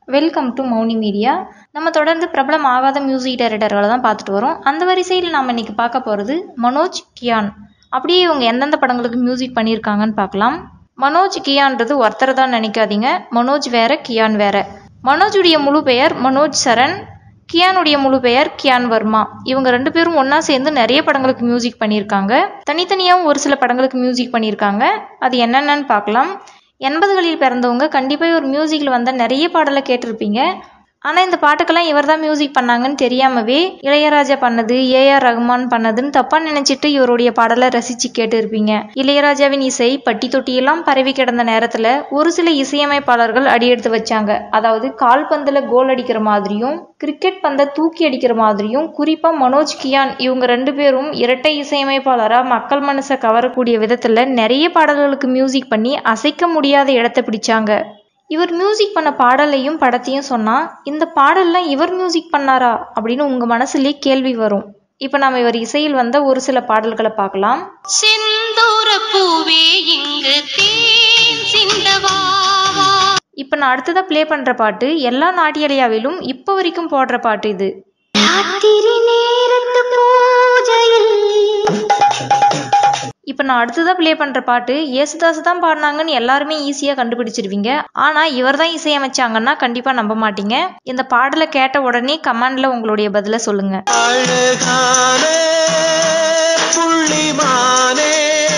welcome to Mouni media நம்ம தொடர்ந்து பிரபலம் ஆகாத மியூசிக் டைரக்டர்களை தான் பார்த்துட்டு வரோம் அந்த வரிசையில் நாம் இன்னைக்கு பார்க்க போகிறது மனோஜ் கியான் அப்படியே இவங்க எந்தெந்த படங்களுக்கு மியூசிக் பண்ணியிருக்காங்கன்னு பார்க்கலாம் மனோஜ் கியான்றது ஒருத்தர் தான் நினைக்காதீங்க மனோஜ் வேற கியான் வேற மனோஜுடைய முழு பெயர் மனோஜ் சரண் கியானுடைய முழு பெயர் கியான் வர்மா இவங்க ரெண்டு பேரும் ஒன்றா சேர்ந்து நிறைய படங்களுக்கு மியூசிக் பண்ணியிருக்காங்க தனித்தனியாகவும் ஒரு சில படங்களுக்கு மியூசிக் பண்ணியிருக்காங்க அது என்னென்னு பார்க்கலாம் எண்பதுகளில் பிறந்தவங்க கண்டிப்பாக ஒரு மியூசிக்கில் வந்த நிறைய பாடலை கேட்டிருப்பீங்க ஆனால் இந்த பாட்டுக்கெல்லாம் இவர் தான் மியூசிக் பண்ணாங்கன்னு தெரியாமவே இளையராஜா பண்ணது ஏஆர் ரகுமான் பண்ணதுன்னு தப்பாக நினச்சிட்டு இவருடைய பாடலை ரசித்து கேட்டிருப்பீங்க இளையராஜாவின் இசை பட்டி தொட்டியெல்லாம் பரவி கிடந்த நேரத்தில் ஒரு சில இசையமைப்பாளர்கள் அடியெடுத்து வச்சாங்க அதாவது கால்பந்தில் கோல் அடிக்கிற மாதிரியும் கிரிக்கெட் பந்தை தூக்கி அடிக்கிற மாதிரியும் குறிப்பாக மனோஜ் கியான் இவங்க ரெண்டு பேரும் இரட்டை இசையமைப்பாளராக மக்கள் மனசை கவரக்கூடிய விதத்தில் நிறைய பாடல்களுக்கு மியூசிக் பண்ணி அசைக்க முடியாத இடத்தை பிடிச்சாங்க இவர் மியூசிக் பண்ண பாடலையும் படத்தையும் சொன்னா இந்த பாடல்லாம் இவர் மியூசிக் பண்ணாரா அப்படின்னு உங்க மனசுலயே கேள்வி வரும் இப்ப நாம இவர் இசையில் வந்த ஒரு சில பாடல்களை பார்க்கலாம் செந்தூர பூவே இங்கு தேன் சிந்தவாவா இப்ப நான் அடுத்ததா ப்ளே பண்ற பாட்டு எல்லா நாட்டியலையாவிலும் இப்ப வரைக்கும் போடுற பாட்டு இது ராத்திரி நேரத்து பூஜையில் இப்ப நான் அடுத்ததா ப்ளே பண்ற பாட்டு இயேசுதாஸ் தான் பாடினாங்கன்னு எல்லாருமே ஈஸியா கண்டுபிடிச்சிருவீங்க ஆனா இவர் தான் இசையமைச்சாங்கன்னா கண்டிப்பா நம்ப மாட்டீங்க இந்த பாடலை கேட்ட உடனே கமெண்ட்ல உங்களுடைய பதில சொல்லுங்க அழகானே புள்ளிமானே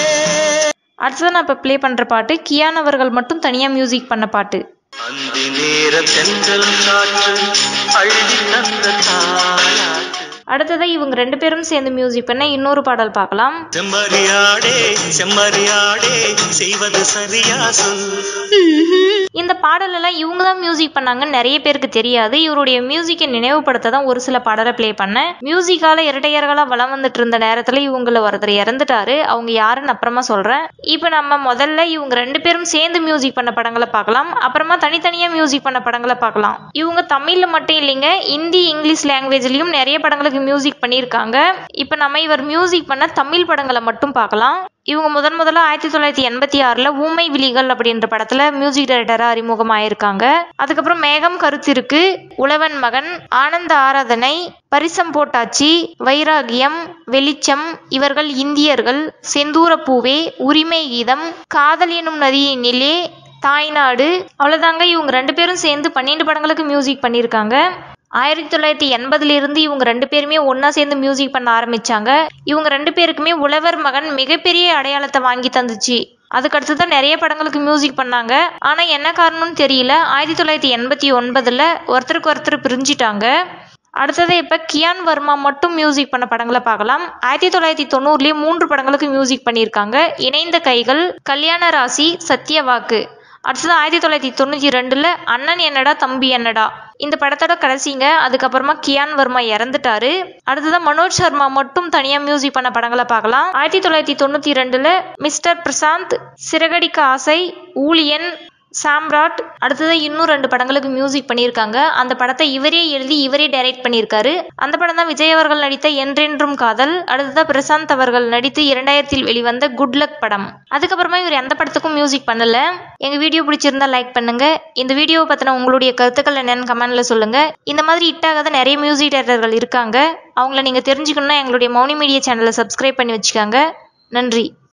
அடுத்ததான் நான் இப்போ ப்ளே பண்ணுற பாட்டு கியான் அவர்கள் மட்டும் தனியாக மியூசிக் பண்ண பாட்டு அந்தி நேர தென்றல் காற்று அள்ளி தந்த தாலாட்டு அடுத்ததாக இவங்க ரெண்டு பேரும் சேர்ந்து மியூசிக் பண்ண இன்னொரு பாடல் பார்க்கலாம் செம்மறியாடே செம்மறியாடே செய்வது சரியா சொல் இந்த பாடல் எல்லாம் இவங்க தான் மியூசிக் பண்ணாங்கன்னு நிறைய பேருக்கு தெரியாது இவருடைய மியூசிக்கை நினைவுபடுத்த தான் ஒரு சில பாடலை ப்ளே பண்ணேன் மியூசிக்கால இரட்டையர்களா வளம் வந்துட்டு இருந்த நேரத்துல இவங்கள ஒருத்தர் இறந்துட்டாரு அவங்க யாருன்னு அப்புறமா சொல்றேன் இப்போ நம்ம முதல்ல இவங்க ரெண்டு பேரும் சேர்ந்து மியூசிக் பண்ண படங்களை பார்க்கலாம் அப்புறமா தனித்தனியா மியூசிக் பண்ண படங்களை பார்க்கலாம் இவங்க தமிழ்ல மட்டும் இல்லைங்க ஹிந்தி இங்கிலீஷ் லாங்குவேஜ்லயும் நிறைய படங்களுக்கு மியூசிக் பண்ணியிருக்காங்க இப்போ நம்ம இவர் மியூசிக் பண்ண தமிழ் படங்களை மட்டும் பார்க்கலாம் இவங்க முதன் முதல்ல ஆயிரத்தி தொள்ளாயிரத்தி எண்பத்தி ஆறுல ஊமை விழிகள் அப்படின்ற படத்துல மியூசிக் டைரக்டரா அறிமுகமாயிருக்காங்க அதுக்கப்புறம் மேகம் கருத்திருக்கு உழவன் மகன் ஆனந்த ஆராதனை பரிசம் போட்டாச்சி வைராகியம் வெளிச்சம் இவர்கள் இந்தியர்கள் செந்தூர பூவே உரிமை கீதம் காதல் எனும் நதியினிலே தாய்நாடு அவ்வளோதாங்க இவங்க ரெண்டு பேரும் சேர்ந்து பன்னெண்டு படங்களுக்கு மியூசிக் பண்ணியிருக்காங்க ஆயிரத்தி தொள்ளாயிரத்தி எண்பதுல இருந்து இவங்க ரெண்டு பேருமே ஒண்ணா சேர்ந்து மியூசிக் பண்ண ஆரம்பிச்சாங்க இவங்க ரெண்டு பேருக்குமே உழவர் மகன் மிகப்பெரிய அடையாளத்தை வாங்கி தந்துச்சு அதுக்கு அடுத்து தான் நிறைய படங்களுக்கு மியூசிக் பண்ணாங்க ஆனா என்ன காரணம்னு தெரியல ஆயிரத்தி தொள்ளாயிரத்தி எண்பத்தி ஒன்பதுல ஒருத்தருக்கு ஒருத்தர் பிரிஞ்சிட்டாங்க அடுத்தது இப்போ கியான் வர்மா மட்டும் மியூசிக் பண்ண படங்களை பார்க்கலாம் ஆயிரத்தி தொள்ளாயிரத்தி தொண்ணூறுலேயே மூன்று படங்களுக்கு மியூசிக் பண்ணியிருக்காங்க இணைந்த கைகள் கல்யாண ராசி சத்தியவாக்கு அடுத்தது ஆயிரத்தி தொள்ளாயிரத்தி தொண்ணூற்றி ரெண்டில் அண்ணன் என்னடா தம்பி என்னடா இந்த படத்தோட கடைசிங்க அதுக்கப்புறமா கியான் வர்மா இறந்துட்டாரு அடுத்ததான் மனோஜ் சர்மா மட்டும் தனியாக மியூசிக் பண்ண படங்களை பார்க்கலாம் ஆயிரத்தி தொள்ளாயிரத்தி தொண்ணூற்றி ரெண்டில் மிஸ்டர் பிரசாந்த் சிறகடிக்க ஆசை ஊழியன் சாம்ராட் அடுத்தது இன்னும் ரெண்டு படங்களுக்கு மியூசிக் பண்ணியிருக்காங்க அந்த படத்தை இவரே எழுதி இவரே டைரக்ட் பண்ணியிருக்காரு அந்த படம் தான் விஜய் அவர்கள் நடித்த என்றென்றும் காதல் அடுத்ததா பிரசாந்த் அவர்கள் நடித்து இரண்டாயிரத்தில் வெளிவந்த குட் லக் படம் அதுக்கப்புறமா இவர் எந்த படத்துக்கும் மியூசிக் பண்ணல எங்க வீடியோ பிடிச்சிருந்தா லைக் பண்ணுங்க இந்த வீடியோவை பத்தின உங்களுடைய கருத்துக்கள் என்னன்னு கமெண்ட்ல சொல்லுங்க இந்த மாதிரி ஹிட் ஆகாத நிறைய மியூசிக் டைரக்டர்கள் இருக்காங்க அவங்கள நீங்க தெரிஞ்சுக்கணும்னா எங்களுடைய மௌனி மீடியா சேனலை சப்ஸ்கிரைப் பண்ணி வச்சுக்காங்க நன்றி